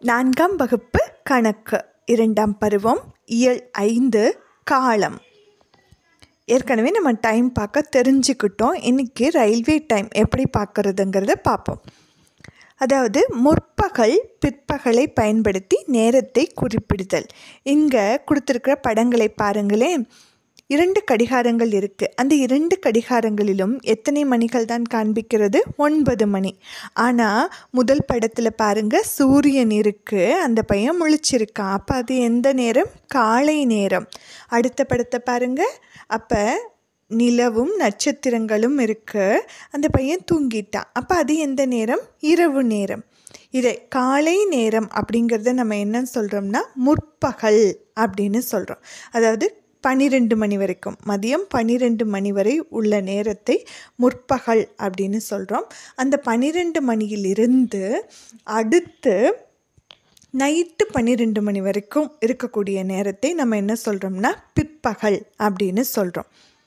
நான்காம் வகுப்பு கணக்கு இரண்டாம் பருவம் இயல் ஐந்து காலம் ஏற்கனவே நம்ம டைம் பார்க்க தெரிஞ்சுக்கிட்டோம் இன்றைக்கி ரயில்வே டைம் எப்படி பார்க்குறதுங்கிறத பார்ப்போம் அதாவது முற்பகல் பிற்பகலை பயன்படுத்தி நேரத்தை குறிப்பிடுதல் இங்கே கொடுத்துருக்கிற படங்களை பாருங்களேன் இரண்டு கடிகாரங்கள் இருக்குது அந்த இரண்டு கடிகாரங்களிலும் எத்தனை மணிகள் தான் காண்பிக்கிறது ஒன்பது மணி ஆனால் முதல் படத்தில் பாருங்கள் சூரியன் இருக்குது அந்த பையன் முழிச்சிருக்கான் அப்போ அது எந்த நேரம் காலை நேரம் அடுத்த படத்தை பாருங்கள் அப்போ நிலவும் நட்சத்திரங்களும் இருக்கு அந்த பையன் தூங்கிட்டான் அப்போ அது எந்த நேரம் இரவு நேரம் இதை காலை நேரம் அப்படிங்கிறத நம்ம என்ன சொல்கிறோம்னா முற்பகல் அப்படின்னு சொல்கிறோம் அதாவது பன்னிரெண்டு மணி வரைக்கும் மதியம் பன்னிரெண்டு மணி வரை உள்ள நேரத்தை முற்பகல் அப்படின்னு சொல்கிறோம் அந்த பன்னிரெண்டு மணியிலிருந்து அடுத்து நைட்டு பன்னிரெண்டு மணி வரைக்கும் இருக்கக்கூடிய நேரத்தை நம்ம என்ன சொல்கிறோம்னா பிற்பகல் அப்படின்னு சொல்கிறோம்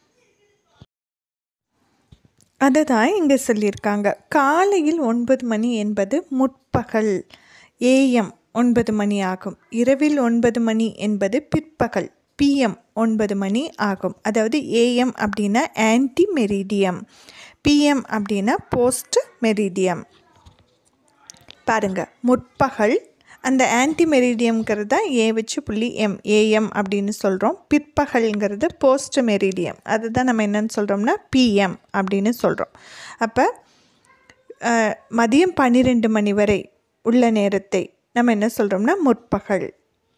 அதை தான் இங்கே சொல்லியிருக்காங்க காலையில் ஒன்பது மணி என்பது முற்பகல் ஏஎம் ஒன்பது மணி ஆகும் இரவில் ஒன்பது மணி என்பது பிற்பகல் பிஎம் ஒன்பது மணி ஆகும் அதாவது ஏஎம் அப்படின்னா ஆன்டி மெரிடியம் பிஎம் அப்படின்னா போஸ்ட் மெரிடியம் பாருங்கள் முற்பகல் அந்த ஆன்டி மெரிடியம்ங்கிறது தான் ஏ வச்சு புள்ளி எம் ஏஎம் அப்படின்னு சொல்கிறோம் பிற்பகல்ங்கிறது போஸ்ட் மெரிடியம் அதுதான் நம்ம என்னன்னு சொல்கிறோம்னா பிஎம் அப்படின்னு சொல்கிறோம் அப்போ மதியம் பன்னிரெண்டு மணி வரை உள்ள நேரத்தை நம்ம என்ன சொல்கிறோம்னா முற்பகல்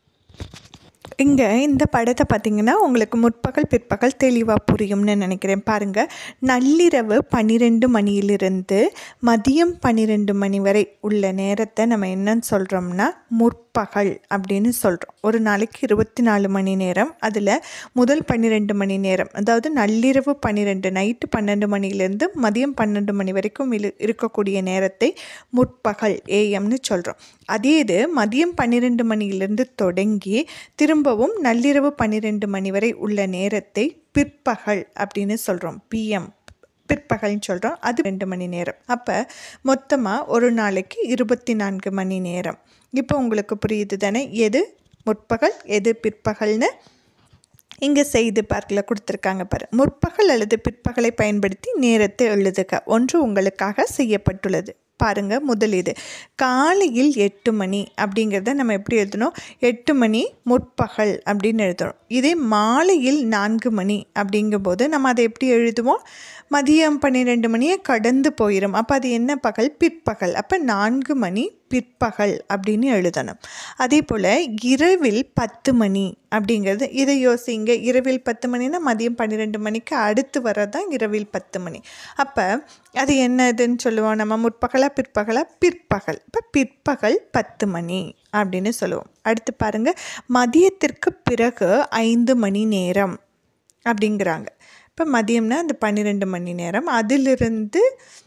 இங்கே இந்த படத்தை பார்த்திங்கன்னா உங்களுக்கு முற்பகல் பிற்பகல் தெளிவாக புரியும்னு நினைக்கிறேன் பாருங்கள் நள்ளிரவு பன்னிரெண்டு மணியிலிருந்து மதியம் பன்னிரெண்டு மணி வரை உள்ள நேரத்தை நம்ம என்னன்னு சொல்கிறோம்னா முற்பகல் அப்படின்னு சொல்கிறோம் ஒரு நாளைக்கு இருபத்தி நாலு மணி நேரம் அதில் முதல் பன்னிரெண்டு மணி நேரம் அதாவது நள்ளிரவு பன்னிரெண்டு நைட்டு பன்னெண்டு மணிலேருந்து மதியம் பன்னெண்டு மணி வரைக்கும் இரு இருக்கக்கூடிய நேரத்தை முற்பகல் ஏஎம்னு சொல்கிறோம் அதே இது மதியம் பன்னிரெண்டு மணியிலிருந்து தொடங்கி திரும்பவும் நள்ளிரவு பன்னிரெண்டு மணி வரை உள்ள நேரத்தை பிற்பகல் அப்படின்னு சொல்கிறோம் பிஎம் பிற்பகல்னு சொல்கிறோம் அது ரெண்டு மணி நேரம் அப்போ மொத்தமாக ஒரு நாளைக்கு இருபத்தி நான்கு மணி நேரம் இப்போ உங்களுக்கு புரியுது தானே எது முற்பகல் எது பிற்பகல்னு இங்கே செய்து பார்க்கல கொடுத்துருக்காங்க பாரு முற்பகல் அல்லது பிற்பகலை பயன்படுத்தி நேரத்தை எழுதுக ஒன்று உங்களுக்காக செய்யப்பட்டுள்ளது பாருங்கள் முதலீடு காலையில் எட்டு மணி அப்படிங்கிறத நம்ம எப்படி எழுதணும் எட்டு மணி முற்பகல் அப்படின்னு எழுதுறோம் இதே மாலையில் நான்கு மணி அப்படிங்கும்போது நம்ம அதை எப்படி எழுதுவோம் மதியம் பன்னிரெண்டு மணியை கடந்து போயிடும் அப்போ அது என்ன பகல் பிற்பகல் அப்போ நான்கு மணி பிற்பகல் அப்படின்னு எழுதணும் அதே போல் இரவில் பத்து மணி அப்படிங்கிறது இதை யோசிங்க இரவில் பத்து மணினா மதியம் பன்னிரெண்டு மணிக்கு அடுத்து வரதான் இரவில் பத்து மணி அப்போ அது என்னதுன்னு சொல்லுவோம் நம்ம முற்பகலாக பிற்பகலாக பிற்பகல் இப்போ பிற்பகல் பத்து மணி அப்படின்னு சொல்லுவோம் அடுத்து பாருங்கள் மதியத்திற்கு பிறகு ஐந்து மணி நேரம் அப்படிங்கிறாங்க இப்போ மதியம்னா அந்த பன்னிரெண்டு மணி நேரம் அதிலிருந்து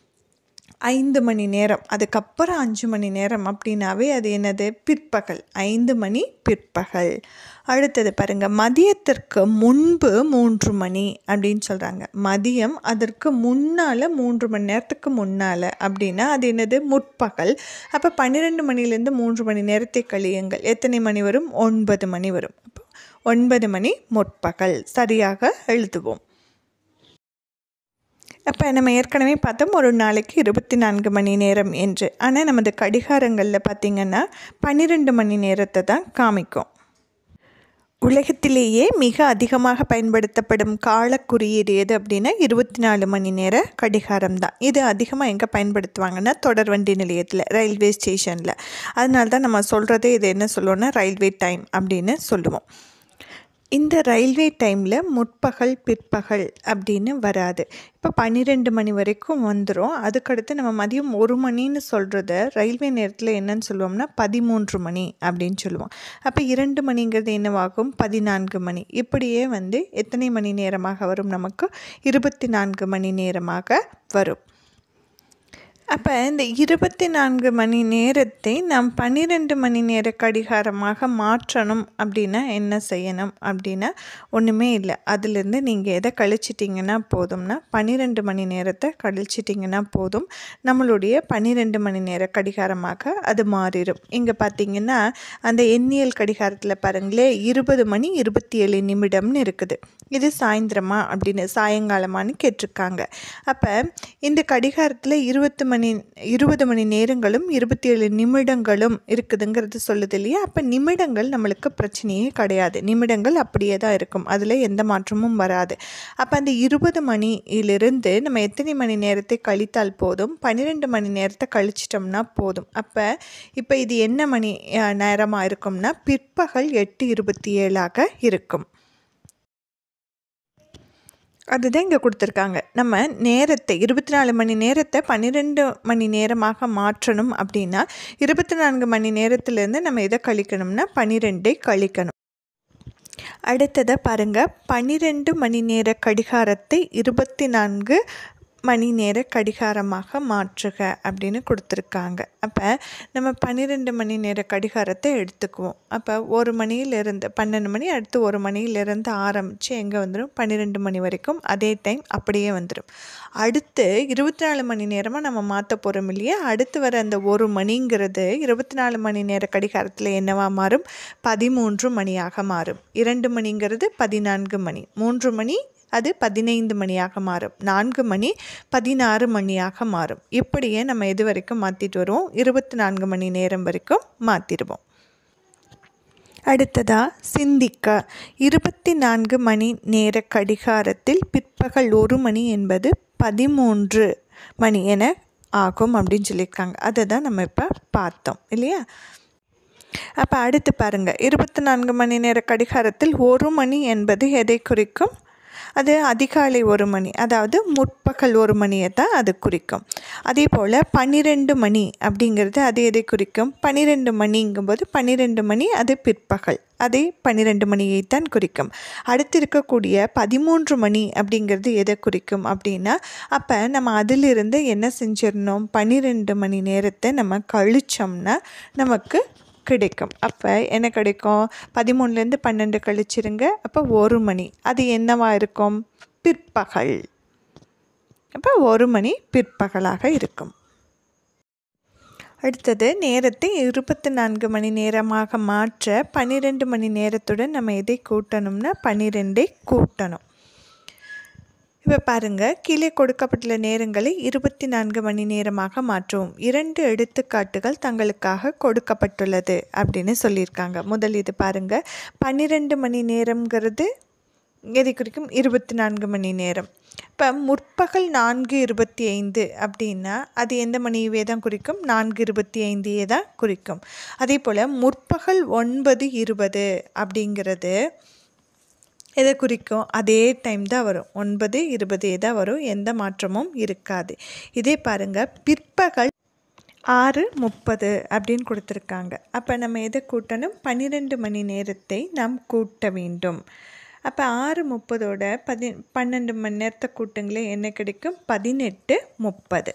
ஐந்து மணி நேரம் அதுக்கப்புறம் அஞ்சு மணி நேரம் அப்படின்னாவே அது என்னது பிற்பகல் ஐந்து மணி பிற்பகல் அடுத்தது பாருங்கள் மதியத்திற்கு முன்பு மூன்று மணி அப்படின்னு சொல்கிறாங்க மதியம் அதற்கு முன்னால் மூன்று மணி நேரத்துக்கு முன்னால் அப்படின்னா அது என்னது முற்பகல் அப்போ பன்னிரெண்டு மணிலேருந்து மூன்று மணி நேரத்தை கழியுங்கள் எத்தனை மணி வரும் ஒன்பது மணி வரும் அப்போ ஒன்பது மணி முற்பகல் சரியாக எழுதுவோம் அப்போ நம்ம ஏற்கனவே பார்த்தோம் ஒரு நாளைக்கு இருபத்தி நான்கு மணி நேரம் என்று ஆனால் நமது கடிகாரங்களில் பார்த்திங்கன்னா பன்னிரெண்டு மணி நேரத்தை தான் காமிக்கும் உலகத்திலேயே மிக அதிகமாக பயன்படுத்தப்படும் கால குறியீடு எது அப்படின்னா இருபத்தி நாலு மணி நேர கடிகாரம் தான் இது அதிகமாக எங்கே பயன்படுத்துவாங்கன்னா தொடர்வண்டி நிலையத்தில் ரயில்வே ஸ்டேஷனில் அதனால தான் நம்ம சொல்கிறதே இது என்ன சொல்லுவோம்னா ரயில்வே டைம் அப்படின்னு சொல்லுவோம் இந்த ரயில்வே டைமில் முற்பகல் பிற்பகல் அப்படின்னு வராது இப்போ பன்னிரெண்டு மணி வரைக்கும் வந்துடும் அதுக்கடுத்து நம்ம மதியம் ஒரு மணின்னு சொல்கிறத ரயில்வே நேரத்தில் என்னன்னு சொல்லுவோம்னா பதிமூன்று மணி அப்படின்னு சொல்லுவோம் அப்போ இரண்டு மணிங்கிறது என்னவாகும் பதினான்கு மணி இப்படியே வந்து எத்தனை மணி நேரமாக வரும் நமக்கு இருபத்தி நான்கு மணி நேரமாக வரும் அப்போ இந்த இருபத்தி நான்கு மணி நேரத்தை நாம் பன்னிரெண்டு மணி நேர கடிகாரமாக மாற்றணும் அப்படின்னா என்ன செய்யணும் அப்படின்னா ஒன்றுமே இல்லை அதுலேருந்து நீங்கள் எதை கழிச்சிட்டிங்கன்னா போதும்னா பன்னிரெண்டு மணி நேரத்தை கழிச்சிட்டிங்கன்னா போதும் நம்மளுடைய பன்னிரெண்டு மணி நேர கடிகாரமாக அது மாறிடும் இங்கே பார்த்தீங்கன்னா அந்த எண்ணியல் கடிகாரத்தில் பாருங்களே இருபது மணி இருபத்தி ஏழு நிமிடம்னு இருக்குது இது சாயந்தரமா அப்படின்னு சாயங்காலமான்னு கேட்டிருக்காங்க அப்போ இந்த கடிகாரத்தில் இருபத்து மணி இருபது மணி நேரங்களும் இருபத்தி ஏழு நிமிடங்களும் இருக்குதுங்கிறது சொல்லுது இல்லையா அப்போ நிமிடங்கள் நம்மளுக்கு பிரச்சனையே கிடையாது நிமிடங்கள் அப்படியே தான் இருக்கும் அதில் எந்த மாற்றமும் வராது அப்போ அந்த இருபது மணியிலிருந்து நம்ம எத்தனை மணி நேரத்தை கழித்தால் போதும் பன்னிரெண்டு மணி நேரத்தை கழிச்சிட்டோம்னா போதும் அப்போ இப்போ இது என்ன மணி அஹ், நேரமாக இருக்கும்னா பிற்பகல் எட்டு இருபத்தி ஏழாக இருக்கும் அதுதான் இங்கே கொடுத்துருக்காங்க நம்ம நேரத்தை இருபத்தி நாலு மணி நேரத்தை பன்னிரெண்டு மணி நேரமாக மாற்றணும் அப்படின்னா இருபத்தி நான்கு மணி நேரத்துலேருந்து நம்ம எதை கழிக்கணும்னா பன்னிரெண்டை கழிக்கணும் அடுத்ததை பாருங்கள் பன்னிரெண்டு மணி நேர கடிகாரத்தை இருபத்தி நான்கு மணி நேர கடிகாரமாக மாற்றுக அப்படின்னு கொடுத்துருக்காங்க அப்போ நம்ம பன்னிரெண்டு மணி நேர கடிகாரத்தை எடுத்துக்குவோம் அப்போ ஒரு மணியிலிருந்து பன்னெண்டு மணி அடுத்து ஒரு மணியிலிருந்து ஆரம்பித்து எங்கே வந்துடும் பன்னிரெண்டு மணி வரைக்கும் அதே டைம் அப்படியே வந்துடும் அடுத்து இருபத்தி நாலு மணி நேரமாக நம்ம மாற்ற போகிறோம் இல்லையா அடுத்து வர அந்த ஒரு மணிங்கிறது இருபத்தி நாலு மணி நேர கடிகாரத்தில் என்னவா மாறும் பதிமூன்று மணியாக மாறும் இரண்டு மணிங்கிறது பதினான்கு மணி மூன்று மணி அது பதினைந்து மணியாக மாறும் நான்கு மணி பதினாறு மணியாக மாறும் இப்படியே நம்ம எது வரைக்கும் மாற்றிட்டு வருவோம் இருபத்தி நான்கு மணி நேரம் வரைக்கும் மாற்றிடுவோம் அடுத்ததா சிந்திக்க இருபத்தி நான்கு மணி நேர கடிகாரத்தில் பிற்பகல் ஒரு மணி என்பது பதிமூன்று மணி என ஆகும் அப்படின்னு சொல்லியிருக்காங்க அதை தான் நம்ம இப்போ பார்த்தோம் இல்லையா அப்போ அடுத்து பாருங்கள் இருபத்தி நான்கு மணி நேர கடிகாரத்தில் ஒரு மணி என்பது எதை குறிக்கும் அது அதிகாலை ஒரு மணி அதாவது முற்பகல் ஒரு மணியை தான் அது குறிக்கும் அதே போல் பன்னிரெண்டு மணி அப்படிங்கிறது அது எதை குறிக்கும் பன்னிரெண்டு மணிங்கும்போது பன்னிரெண்டு மணி அது பிற்பகல் அதே பன்னிரெண்டு மணியை தான் குறிக்கும் அடுத்து இருக்கக்கூடிய பதிமூன்று மணி அப்படிங்கிறது எதை குறிக்கும் அப்படின்னா அப்போ நம்ம அதிலிருந்து என்ன செஞ்சிடணும் பன்னிரெண்டு மணி நேரத்தை நம்ம கழிச்சோம்னா நமக்கு கிடைக்கும் அப்போ என்ன கிடைக்கும் பதிமூணுலேருந்து பன்னெண்டு கழிச்சிருங்க அப்போ ஒரு மணி அது என்னவா இருக்கும் பிற்பகல் அப்போ ஒரு மணி பிற்பகலாக இருக்கும் அடுத்தது நேரத்தை இருபத்தி நான்கு மணி நேரமாக மாற்ற பன்னிரெண்டு மணி நேரத்துடன் நம்ம எதை கூட்டணும்னா பன்னிரெண்டை கூட்டணும் இப்போ பாருங்கள் கீழே கொடுக்கப்பட்டுள்ள நேரங்களை இருபத்தி நான்கு மணி நேரமாக மாற்றவும் இரண்டு எடுத்துக்காட்டுகள் தங்களுக்காக கொடுக்கப்பட்டுள்ளது அப்படின்னு சொல்லியிருக்காங்க முதல் இது பாருங்கள் பன்னிரெண்டு மணி நேரம்ங்கிறது எதை குறிக்கும் இருபத்தி நான்கு மணி நேரம் இப்போ முற்பகல் நான்கு இருபத்தி ஐந்து அப்படின்னா அது எந்த மணியவே தான் குறிக்கும் நான்கு இருபத்தி ஐந்தையே தான் குறிக்கும் அதே போல் முற்பகல் ஒன்பது இருபது அப்படிங்கிறது எதை குறிக்கும் அதே டைம் தான் வரும் ஒன்பது இருபதே தான் வரும் எந்த மாற்றமும் இருக்காது இதே பாருங்கள் பிற்பகல் ஆறு முப்பது அப்படின்னு கொடுத்துருக்காங்க அப்போ நம்ம எதை கூட்டணும் பன்னிரெண்டு மணி நேரத்தை நாம் கூட்ட வேண்டும் அப்போ ஆறு முப்பதோட பதி பன்னெண்டு மணி நேரத்தை கூட்டுங்களே என்ன கிடைக்கும் பதினெட்டு முப்பது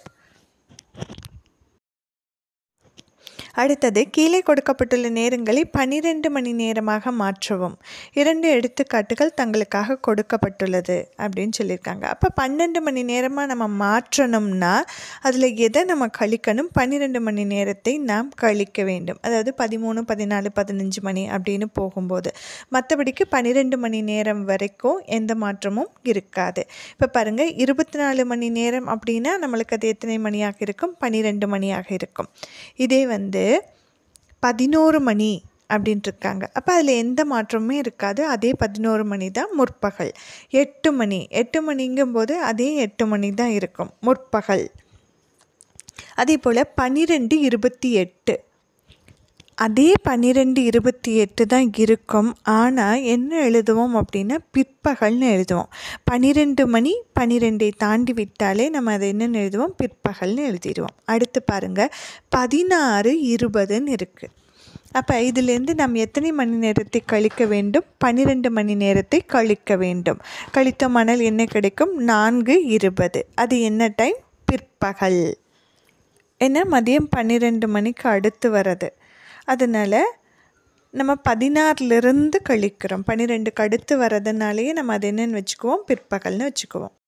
அடுத்தது கீழே கொடுக்கப்பட்டுள்ள நேரங்களை பன்னிரெண்டு மணி நேரமாக மாற்றவும் இரண்டு எடுத்துக்காட்டுகள் தங்களுக்காக கொடுக்கப்பட்டுள்ளது அப்படின்னு சொல்லியிருக்காங்க அப்போ பன்னெண்டு மணி நேரமாக நம்ம மாற்றணும்னா அதில் எதை நம்ம கழிக்கணும் பன்னிரெண்டு மணி நேரத்தை நாம் கழிக்க வேண்டும் அதாவது பதிமூணு பதினாலு பதினஞ்சு மணி அப்படின்னு போகும்போது மற்றபடிக்கு பன்னிரெண்டு மணி நேரம் வரைக்கும் எந்த மாற்றமும் இருக்காது இப்போ பாருங்கள் இருபத்தி நாலு மணி நேரம் அப்படின்னா நம்மளுக்கு அது எத்தனை மணியாக இருக்கும் பன்னிரெண்டு மணியாக இருக்கும் இதே வந்து பதினோரு மணி அப்படின்ட்டு இருக்காங்க அப்போ அதில் எந்த மாற்றமுமே இருக்காது அதே பதினோரு மணி தான் முற்பகல் எட்டு மணி எட்டு மணிங்கும்போது அதே எட்டு மணி தான் இருக்கும் முற்பகல் அதே போல் பன்னிரெண்டு இருபத்தி எட்டு அதே பன்னிரெண்டு இருபத்தி எட்டு தான் இருக்கும் ஆனால் என்ன எழுதுவோம் அப்படின்னா பிற்பகல்னு எழுதுவோம் பன்னிரெண்டு மணி பன்னிரெண்டை தாண்டி விட்டாலே நம்ம அதை என்னென்னு எழுதுவோம் பிற்பகல்னு எழுதிடுவோம் அடுத்து பாருங்கள் பதினாறு இருபதுன்னு இருக்குது அப்போ இதிலேருந்து நாம் எத்தனை மணி நேரத்தை கழிக்க வேண்டும் பன்னிரெண்டு மணி நேரத்தை கழிக்க வேண்டும் கழித்தோமானால் என்ன கிடைக்கும் நான்கு இருபது அது என்ன டைம் பிற்பகல் ஏன்னா மதியம் பன்னிரெண்டு மணிக்கு அடுத்து வர்றது அதனால் நம்ம பதினாறுலேருந்து கழிக்கிறோம் பன்னிரெண்டுக்கு அடுத்து வர்றதுனாலேயே நம்ம அது என்னன்னு வச்சுக்குவோம் பிற்பகல்னு வச்சுக்குவோம்